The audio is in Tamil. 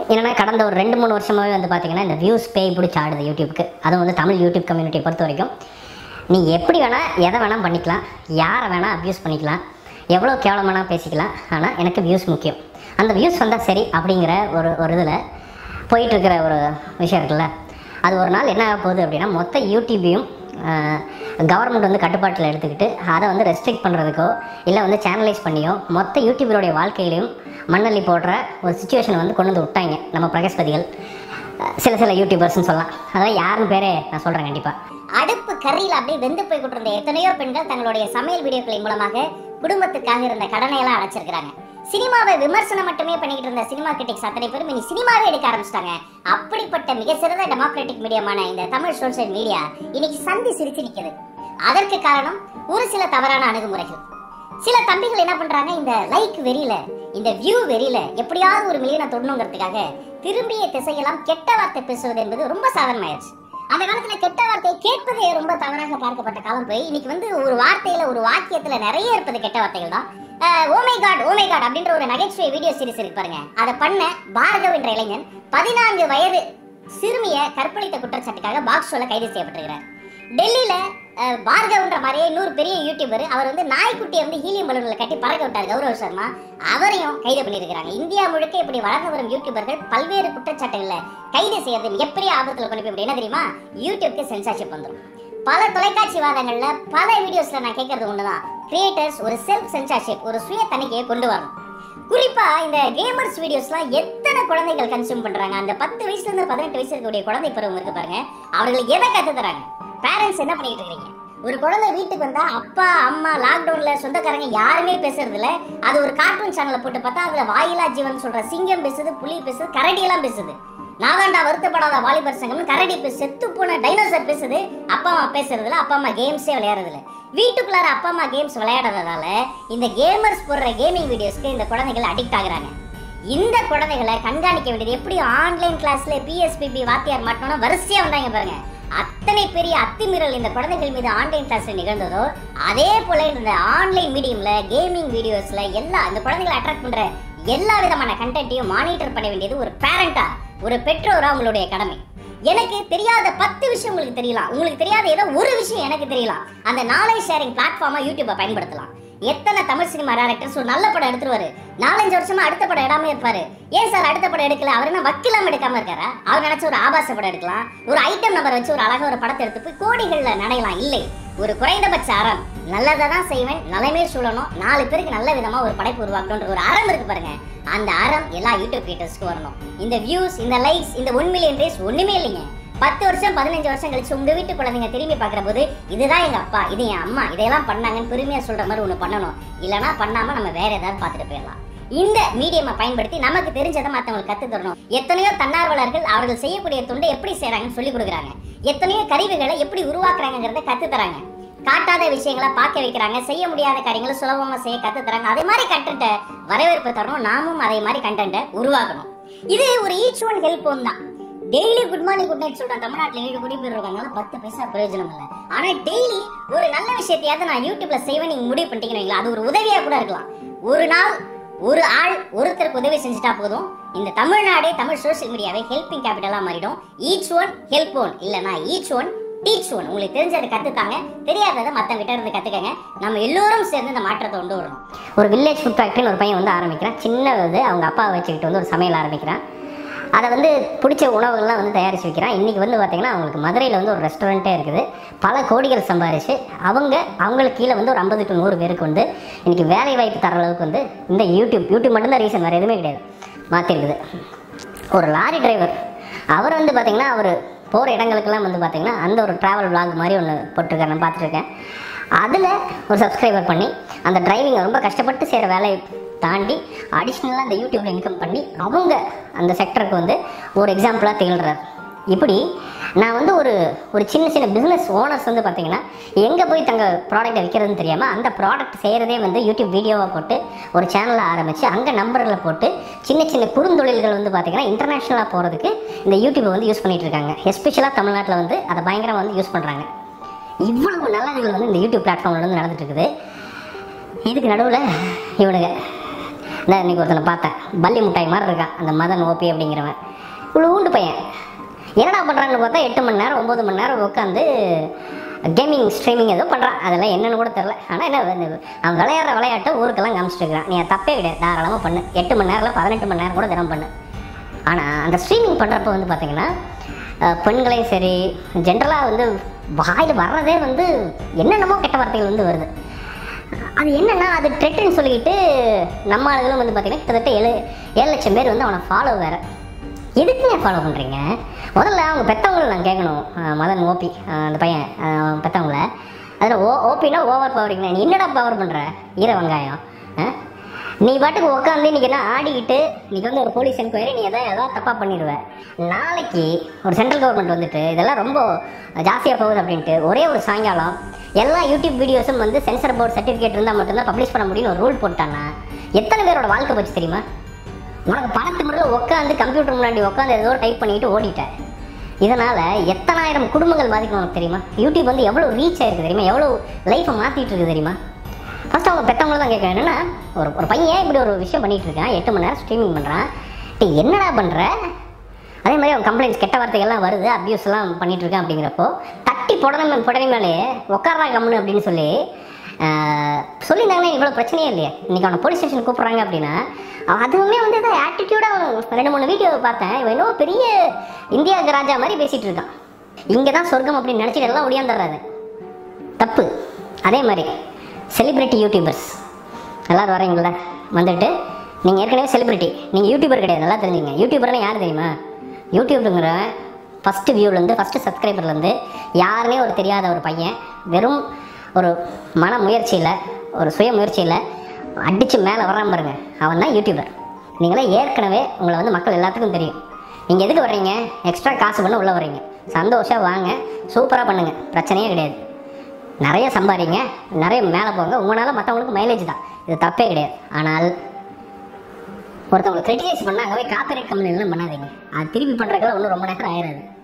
என்னன்னா கடந்த ஒரு ரெண்டு மூணு வருஷமாகவே வந்து பார்த்தீங்கன்னா இந்த வியூஸ் பேய் பிடிச்சி ஆடுது யூடியூப்க்கு அதுவும் வந்து தமிழ் யூடியூப் கம்யூனிட்டியை பொறுத்த வரைக்கும் நீ எப்படி வேணால் எதை வேணால் பண்ணிக்கலாம் யாரை வேணால் அப்யூஸ் பண்ணிக்கலாம் எவ்வளோ கேவலம் வேணால் பேசிக்கலாம் ஆனால் எனக்கு வியூஸ் முக்கியம் அந்த வியூஸ் வந்தால் சரி அப்படிங்கிற ஒரு ஒரு இதில் போயிட்டுருக்கிற ஒரு விஷயம் இருக்குல்ல அது ஒரு நாள் என்ன ஆக போகுது அப்படின்னா மொத்த யூடியூபையும் கவர்மெண்ட் வந்து கட்டுப்பாட்டில் எடுத்துக்கிட்டு அதை வந்து ரெஸ்ட்ரிக்ட் பண்ணுறதுக்கோ இல்லை வந்து சேனலைஸ் பண்ணியோ மொத்த யூடியூபருடைய வாழ்க்கையிலையும் மண்ணள்ளி போடுற ஒரு சுச்சுவேஷனை வந்து கொண்டு வந்து விட்டாங்க நம்ம பிரகஸ்பதிகள் அஹ் சில சில யூடியூபர்ஸ்னு சொல்லலாம் அதான் யாருன்னு பேரே நான் சொல்கிறேன் கண்டிப்பாக அடுப்பு கறியில் அப்படியே வெந்து போய் கொண்டிருந்த எத்தனையோ பெண்கள் தங்களுடைய சமையல் வீடியோக்களின் மூலமாக குடும்பத்துக்காக இருந்த கடனை எல்லாம் அடைச்சிருக்கிறாங்க சினிமாவை விமர்சனம் மட்டுமே பண்ணிக்கிட்டு இருந்த சினிமா கிரிட்டிக்ஸ் அத்தனை பேரும் இனி சினிமாவே எடுக்க ஆரம்பிச்சிட்டாங்க அப்படிப்பட்ட மிக சிறந்த டெமோக்ராட்டிக் மீடியமான இந்த தமிழ் சோஷியல் மீடியா இன்னைக்கு சந்தி சிரிச்சு நிக்குது அதற்கு காரணம் ஒரு சில தவறான அணுகுமுறைகள் சில தம்பிகள் என்ன பண்றாங்க இந்த லைக் வெறியில இந்த வியூ வெறியில எப்படியாவது ஒரு மில்லியனை தொடணுங்கிறதுக்காக திரும்பிய திசையெல்லாம் கெட்ட வார்த்தை பேசுவது என்பது ரொம்ப சாதாரணமாயிருச்சு அந்த காலத்துல கெட்ட வார்த்தையை கேட்பதே ரொம்ப தவறாக பார்க்கப்பட்ட காலம் போய் இன்னைக்கு வந்து ஒரு வார்த்தையில ஒரு வாக்கியத்துல நிறைய இருப்பது கெட்ட வார்த்தைகள் தான் ஓமை காட் ஓமை காட் அப்படின்ற ஒரு நகைச்சுவை வீடியோ சீரிஸ் இருக்கு பாருங்க அதை பண்ண பார்கவ் என்ற இளைஞன் பதினான்கு வயது சிறுமியை கற்பழித்த குற்றச்சாட்டுக்காக பாக்ஸ் ஷோல கைது செய்யப்பட்டிருக்கிறார் டெல்லியில அஹ், பார்கவ்ன்ற மாதிரியே இன்னொரு பெரிய யூடியூபர் அவர் வந்து நாய்க்குட்டியை வந்து ஹீலியம் பலூன்ல கட்டி பறக்க விட்டார் கௌரவ் சர்மா அவரையும் கைது பண்ணியிருக்கிறாங்க இந்தியா முழுக்க இப்படி வளர்ந்து வரும் யூடியூபர்கள் பல்வேறு குற்றச்சாட்டுகள்ல கைது செய்யறது மிகப்பெரிய ஆபத்துல கொண்டு போய் இப்படி என்ன தெரியுமா யூடியூப்க்கு சென்சார்ஷிப் வந்துடும் பல தொலைக்காட்சி வாதங்கள்ல பல வீடியோஸ்ல நான் கேட்கறது ஒண்ணுதான் கிரியேட்டர்ஸ் ஒரு செல்ஃப் சென்சார்ஷிப் ஒரு சுய தணிக்கையை கொண்டு வரணும் குறிப்பா இந்த கேமர்ஸ் வீடியோஸ்லாம் எத்தனை குழந்தைகள் கன்சியூம் பண்றாங்க அந்த பத்து வயசுல இருந்து பதினெட்டு வயசு இருக்கக்கூடிய குழந்தை பருவம் இருக்கு பாருங்க அவர்களுக்கு எதை கத்து தராங்க பேரண்ட்ஸ் என்ன பண்ணிட்டு இருக்கீங்க ஒரு குழந்தை வீட்டுக்கு வந்தா அப்பா அம்மா லாக்டவுன்ல சொந்தக்காரங்க யாருமே பேசுறது இல்ல அது ஒரு கார்ட்டூன் சேனல்ல போட்டு பார்த்தா அதுல வாயிலா ஜீவன் சொல்ற சிங்கம் பேசுது புலி பேசுது கரடி எல்லாம் பேசுது நாதாண்டா வருத்தப்படாத வாலிபர் சங்கம் கரடி பேசு செத்து போன டைனோசர் பேசுது அப்பா அம்மா பேசுறது இல்ல அப்பா அம்மா கேம்ஸே விளையாடுறது இல்ல வீட்டுக்குள்ளார அப்பா அம்மா கேம்ஸ் விளையாடுறதால இந்த கேமர்ஸ் போடுற கேமிங் வீடியோஸ்க்கு இந்த குழந்தைகள் அடிக்ட் ஆகுறாங்க இந்த குழந்தைகளை கண்காணிக்க வேண்டியது எப்படி ஆன்லைன் கிளாஸ்ல பிஎஸ்பிபி வாத்தியார் மாட்டோம்னா வரிசையா வந்தாங்க பாருங்க அத்தனை பெரிய அத்துமீறல் இந்த குழந்தைகள் மீது ஆன்லைன் கிளாஸ்ல நிகழ்ந்ததோ அதே போல இந்த ஆன்லைன் மீடியம்ல கேமிங் வீடியோஸ்ல எல்லா இந்த குழந்தைகளை அட்ராக்ட் பண்ற எல்லா விதமான கண்டென்ட்டையும் மானிட்டர் பண்ண வேண்டியது ஒரு பேரண்டா ஒரு பெற்றோரா உங்களுடைய கடமை எனக்கு தெரியாத பத்து விஷயம் உங்களுக்கு தெரியலாம் உங்களுக்கு தெரியாத ஏதோ ஒரு விஷயம் எனக்கு தெரியலாம் அந்த நாலேஜ் ஷேரிங் பிளாட்ஃபார்மா யூடியூப்பை பயன்படுத்தலாம் எத்தனை தமிழ் சினிமா டேரக்டர்ஸ் ஒரு நல்ல படம் எடுத்துருவாரு நாலஞ்சு வருஷமா அடுத்த படம் இடாம இருப்பாரு ஏன் சார் அடுத்த படம் எடுக்கல அவர் என்ன வக்கிலாம எடுக்காம இருக்காரா அவர் நினைச்ச ஒரு ஆபாச படம் எடுக்கலாம் ஒரு ஐட்டம் நம்பர் வச்சு ஒரு அழகா ஒரு படத்தை எடுத்து போய் கோடிகள்ல நடையலாம் இல்லை ஒரு குறைந்தபட்ச அறம் நல்லதை தான் செய்வேன் நலமே சூழணும் நாலு பேருக்கு நல்ல விதமா ஒரு படைப்பு உருவாக்கணுன்ற ஒரு அறம் இருக்கு பாருங்க அந்த அறம் எல்லா யூடியூப் கிரியேட்டர்ஸ்க்கு வரணும் இந்த வியூஸ் இந்த லைக்ஸ் இந்த ஒன் மில்லியன் ரேஸ் ஒண்ணுமே இல்லைங்க பத்து வருஷம் பதினஞ்சு வருஷம் கழிச்சு உங்க வீட்டு குழந்தைங்க திரும்பி பார்க்குற போது இதுதான் எங்க அப்பா இது என் அம்மா இதெல்லாம் பண்ணாங்கன்னு பெருமையா சொல்ற மாதிரி ஒண்ணு பண்ணணும் இல்லனா பண்ணாம நம்ம வேற ஏதாவது பார்த்துட்டு போயிடலாம் இந்த மீடியமை பயன்படுத்தி நமக்கு தெரிஞ்சதை மற்றவங்களுக்கு கத்து தரணும் எத்தனையோ தன்னார்வலர்கள் அவர்கள் செய்யக்கூடிய தொண்டை எப்படி செய்றாங்கன்னு சொல்லி கொடுக்குறாங்க எத்தனையோ கருவிகளை எப்படி உருவாக்குறாங்கிறத கத்து தராங்க காட்டாத விஷயங்களை பார்க்க வைக்கிறாங்க செய்ய முடியாத காரியங்களை சுலபமா செய்ய கத்து தராங்க அதே மாதிரி கண்டென்ட்டை வரவேற்பு தரணும் நாமும் அதே மாதிரி கண்டென்ட்டை உருவாக்கணும் இது ஒரு ஈச் ஒன் ஹெல்ப் ஒன் தான் daily good morning good night சொல்றேன் தமிழ்நாட்டுல ஏழு கோடி பேர் இருக்காங்க பத்து பைசா பிரயோஜனம் இல்லை ஆனா டெய்லி ஒரு நல்ல விஷயத்தையாவது நான் யூடியூப்ல செய்வேன் நீங்க முடிவு பண்ணிட்டீங்கன்னா அது ஒரு உதவியா கூட இருக்கலாம் ஒரு நாள் ஒரு ஆள் ஒருத்தருக்கு உதவி செஞ்சுட்டா போதும் இந்த தமிழ்நாடே தமிழ் சோஷியல் மீடியாவே ஹெல்பிங் கேபிட்டலா மாறிடும் ஈச் ஒன் ஹெல்ப் ஒன் இல்லனா ஈச் ஒன் டீச் ஒன் உங்களுக்கு தெரிஞ்சதை கத்துத்தாங்க தெரியாததை மத்தவங்க கிட்ட இருந்து கத்துக்கங்க நம்ம எல்லோரும் சேர்ந்து இந்த மாற்றத்தை கொண்டு வரணும் ஒரு வில்லேஜ் ஃபுட் ஃபேக்ட்ரின்னு ஒரு பையன் வந்து ஆரம்பிக்கிறான் சின்ன இது அவங்க அப்பாவை வச்சுக்கிட்டு வந்து ஒரு சமையல் ஆரம்பிக்கிறான் அதை வந்து பிடிச்ச உணவுகள்லாம் வந்து தயாரித்து வைக்கிறான் இன்றைக்கி வந்து பார்த்திங்கன்னா அவங்களுக்கு மதுரையில் வந்து ஒரு ரெஸ்டாரண்ட்டே இருக்குது பல கோடிகள் சம்பாரிச்சு அவங்க அவங்களுக்கு கீழே வந்து ஒரு ஐம்பது டு நூறு பேருக்கு வந்து இன்றைக்கி வேலை வாய்ப்பு தர அளவுக்கு வந்து இந்த யூடியூப் யூடியூப் மட்டும்தான் ரீசன் வேறு எதுவுமே கிடையாது மாற்றிருக்குது ஒரு லாரி டிரைவர் அவர் வந்து பார்த்திங்கன்னா அவர் போகிற இடங்களுக்கெல்லாம் வந்து பார்த்திங்கன்னா அந்த ஒரு ட்ராவல் vlog மாதிரி ஒன்று போட்டிருக்காரு நான் பார்த்துருக்கேன் அதில் ஒரு சப்ஸ்கிரைபர் பண்ணி அந்த டிரைவிங்கை ரொம்ப கஷ்டப்பட்டு செய்கிற வேலையை தாண்டி அடிஷ்னலாக அந்த யூடியூப்ல இன்கம் பண்ணி அவங்க அந்த செக்டருக்கு வந்து ஒரு எக்ஸாம்பிளாக திகழ்கிறார் இப்படி நான் வந்து ஒரு ஒரு சின்ன சின்ன பிஸ்னஸ் ஓனர்ஸ் வந்து பார்த்தீங்கன்னா எங்கே போய் தங்க ப்ராடக்ட்டை விற்கிறதுன்னு தெரியாமல் அந்த ப்ராடக்ட் செய்கிறதே வந்து யூடியூப் வீடியோவாக போட்டு ஒரு சேனலை ஆரம்பித்து அங்கே நம்பர்களை போட்டு சின்ன சின்ன குறுந்தொழில்கள் வந்து பார்த்தீங்கன்னா இன்டர்நேஷ்னலாக போகிறதுக்கு இந்த யூடியூப்பை வந்து யூஸ் பண்ணிட்டு இருக்காங்க எஸ்பெஷலாக தமிழ்நாட்டில் வந்து அதை பயங்கரமாக வந்து யூஸ் பண்ணுறாங்க இவ்வளவு நல்லதுகள் வந்து இந்த யூடியூப் பிளாட்ஃபார்மில் வந்து நடந்துட்டு இருக்குது இதுக்கு நடுவில் இவனுங்க இந்த இன்னைக்கு ஒருத்தனை பார்த்தேன் பல்லி முட்டாய் மாதிரி இருக்கான் அந்த மதன் ஓபி அப்படிங்கிறவன் இவ்வளோ ஊண்டு பையன் என்னடா பண்ணுறான்னு பார்த்தா எட்டு மணி நேரம் ஒம்பது மணி நேரம் உட்காந்து கேமிங் ஸ்ட்ரீமிங் ஏதோ பண்ணுறான் அதெல்லாம் என்னன்னு கூட தெரில ஆனால் என்ன இந்த- அவன் விளையாடுற விளையாட்டை ஊருக்கெல்லாம் காமிச்சிட்டு இருக்கிறான் நீ அது தப்பே கிடையாது தாராளமாக பண்ணு எட்டு மணி நேரம் பதினெட்டு மணி நேரம் கூட தினம் பண்ணு ஆனால் அந்த ஸ்ட்ரீமிங் பண்ணுறப்ப வந்து பார்த்தீங்கன்னா அஹ், பெண்களையும் சரி ஜென்ரலாக வந்து வாயில் வர்றதே வந்து என்னென்னமோ கெட்ட வார்த்தைகள் வந்து வருது அது என்னன்னா அது ட்ரெட்டுன்னு சொல்லிக்கிட்டு நம்ம ஆளுகளும் வந்து பார்த்தீங்கன்னா கிட்டத்தட்ட ஏழு ஏழு லட்சம் பேர் வந்து அவனை ஃபாலோ வேற எதுக்குங்க ஃபாலோ பண்ணுறீங்க முதல்ல அவங்க பெற்றவங்களை நான் கேட்கணும் அஹ் மதன் ஓபி அஹ் அந்த பையன் அஹ் பெற்றவங்கள அதில் ஓ ஓபினா ஓவர் பவரிங் நீ என்னடா பவர் பண்ணுற ஈர வெங்காயம் அஹ்? நீ பாட்டுக்கு உட்காந்து இன்னைக்கு என்ன ஆடிக்கிட்டு இன்னைக்கு வந்து ஒரு போலீஸ் என்கொயரி நீ எதாவது ஏதாவது தப்பாக பண்ணிடுவ நாளைக்கு ஒரு சென்ட்ரல் கவர்மெண்ட் வந்துட்டு இதெல்லாம் ரொம்ப ஜாஸ்தியாக போகுது அப்படின்ட்டு ஒரே ஒரு சாயங்காலம் எல்லா யூடியூப் வீடியோஸும் வந்து சென்சர் போர்டு சர்டிஃபிகேட் இருந்தால் மட்டும்தான் பப்ளிஷ் பண்ண முடியும்னு ஒரு ரூல் போட்டானா எத்தனை பேரோட வாழ்க்கை போச்சு தெரியுமா உனக்கு பணத்து முறையில் உட்காந்து கம்ப்யூட்டர் முன்னாடி உட்காந்து ஏதோ டைப் பண்ணிட்டு ஓடிட்டேன் இதனால் எத்தனாயிரம் குடும்பங்கள் பாதிக்கும் உனக்கு தெரியுமா யூடியூப் வந்து எவ்வளோ ரீச் ஆயிருக்கு தெரியுமா எவ்வளோ லைஃப்பை மாற்றிட்டு இருக்கு தெரியுமா ஃபர்ஸ்ட் அவங்க பெற்றவங்கள தான் கேட்க என்னன்னா ஒரு ஒரு பையன் இப்படி ஒரு விஷயம் பண்ணிட்டு இருக்கான் எட்டு மணி நேரம் ஸ்ட்ரீமிங் பண்ணுறான் டே என்னடா பண்ணுற அதே மாதிரி அவன் கம்ப்ளைண்ட்ஸ் கெட்ட வார்த்தைகள்லாம் வருது அப்யூஸ்லாம் பண்ணிட்டு இருக்கான் அப்படிங்கிறப்போ தட்டி புடனை புடனை மேலே உட்காரா கம்னு அப்படின்னு சொல்லி ஆஹ், சொல்லியிருந்தாங்கன்னா இவ்வளோ பிரச்சனையே இல்லையே இன்னைக்கு அவனை போலீஸ் ஸ்டேஷன் கூப்பிட்றாங்க அப்படின்னா அவன் அதுவுமே வந்து ஏதோ ஆட்டிடியூடாக ரெண்டு மூணு வீடியோ பார்த்தேன் இவன் என்னவோ பெரிய இந்தியா ராஜா மாதிரி பேசிகிட்டு இருக்கான் இங்கே தான் சொர்க்கம் அப்படின்னு நினச்சிட்டு எல்லாம் ஒடியாந்துடுறாரு தப்பு அதே மாதிரி செலிபிரிட்டி யூடியூபர்ஸ் எல்லாரும் வரீங்களா வந்துட்டு நீங்கள் ஏற்கனவே செலிபிரிட்டி நீங்கள் யூடியூபர் கிடையாது நல்லா தெரிஞ்சுங்க யூடியூபர்னா யார் தெரியுமா யூடியூபுங்கிற ஃபஸ்ட்டு வியூலேருந்து ஃபஸ்ட்டு சப்ஸ்கிரைபர்லேருந்து யாருனே ஒரு தெரியாத ஒரு பையன் வெறும் ஒரு மன முயற்சியில் ஒரு சுய முயற்சியில் அடித்து மேலே வர்றான் பாருங்க அவன் தான் யூடியூபர் நீங்களாம் ஏற்கனவே உங்களை வந்து மக்கள் எல்லாத்துக்கும் தெரியும் நீங்கள் எதுக்கு வர்றீங்க எக்ஸ்ட்ரா காசு பண்ண உள்ளே வர்றீங்க சந்தோஷம் வாங்க சூப்பராக பண்ணுங்கள் பிரச்சனையே கிடையாது நிறைய சம்பாதிங்க நிறைய மேலே போங்க உங்களால் மற்றவங்களுக்கு மைலேஜ் தான் இது தப்பே கிடையாது ஆனால் ஒருத்தவங்களை கிரிட்டிசைஸ் பண்ணால் அங்கே போய் காப்பிரைட் கம்பெனிலாம் பண்ணாதீங்க அது திருப்பி பண்ணுறதுக்கெல்லாம் ஒன்றும் ரொம்ப நேரம் ஆயிடாது